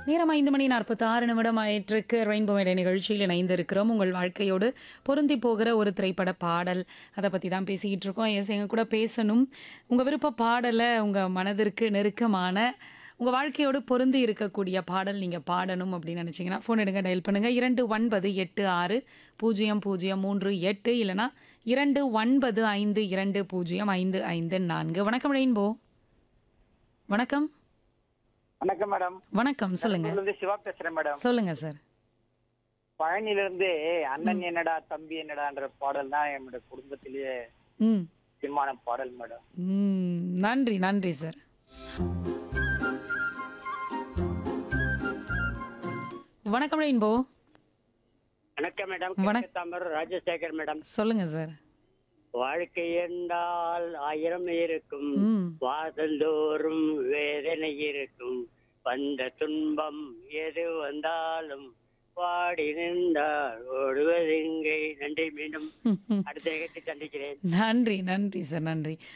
நேரம் ஐந்து மணி நாற்பத்தி ஆறு நிமிடம் ஆயிட்டிருக்கு ரெயின்போ மேடை நிகழ்ச்சியில் இணைந்திருக்கிறோம் உங்கள் வாழ்க்கையோடு பொருந்தி போகிற ஒரு திரைப்பட பாடல் அதை பற்றி தான் பேசிக்கிட்டு இருக்கோம் எஸ் எங்க கூட பேசணும் உங்கள் விருப்ப பாடலை உங்கள் மனதிற்கு நெருக்கமான உங்கள் வாழ்க்கையோடு பொருந்தி இருக்கக்கூடிய பாடல் நீங்கள் பாடணும் அப்படின்னு நினச்சிங்கன்னா ஃபோன் எடுங்க டயல் பண்ணுங்கள் இரண்டு ஒன்பது எட்டு ஆறு பூஜ்ஜியம் பூஜ்ஜியம் மூன்று எட்டு இல்லைனா இரண்டு ஒன்பது ஐந்து இரண்டு பூஜ்ஜியம் ஐந்து ஐந்து நான்கு வணக்கம் ரெயின்போ வணக்கம் வணக்கம் மேடம் வணக்கம் சொல்லுங்க இருந்து சிவா பேசுறேன் மேடம் சொல்லுங்க சார் பழனில இருந்து அண்ணன் என்னடா தம்பி என்னடான்ற பாடல் தான் என்னோட குடும்பத்திலேயே ம் முக்கியமான பாடல் மேடம் ம் நன்றி நன்றி சார் வணக்கம் ரெயின்போ வணக்கம் மேடம் வணக்- தாமர் ராஜசேகர் மேடம் சொல்லுங்க சார் வாழ்க்கை என்றால் ஆயிரம் இருக்கும் ம் வாதந்தோறும் வேதனை இருக்கும் வந்த துன்பம் எது வந்தாலும் பாடி நின்றால் ஓடுவதெங்கே நன்றி மீண்டும் ம், ம். அடுத்த நிகழ்ச்சி சந்திக்கிறேன் நன்றி நன்றி சார் நன்றி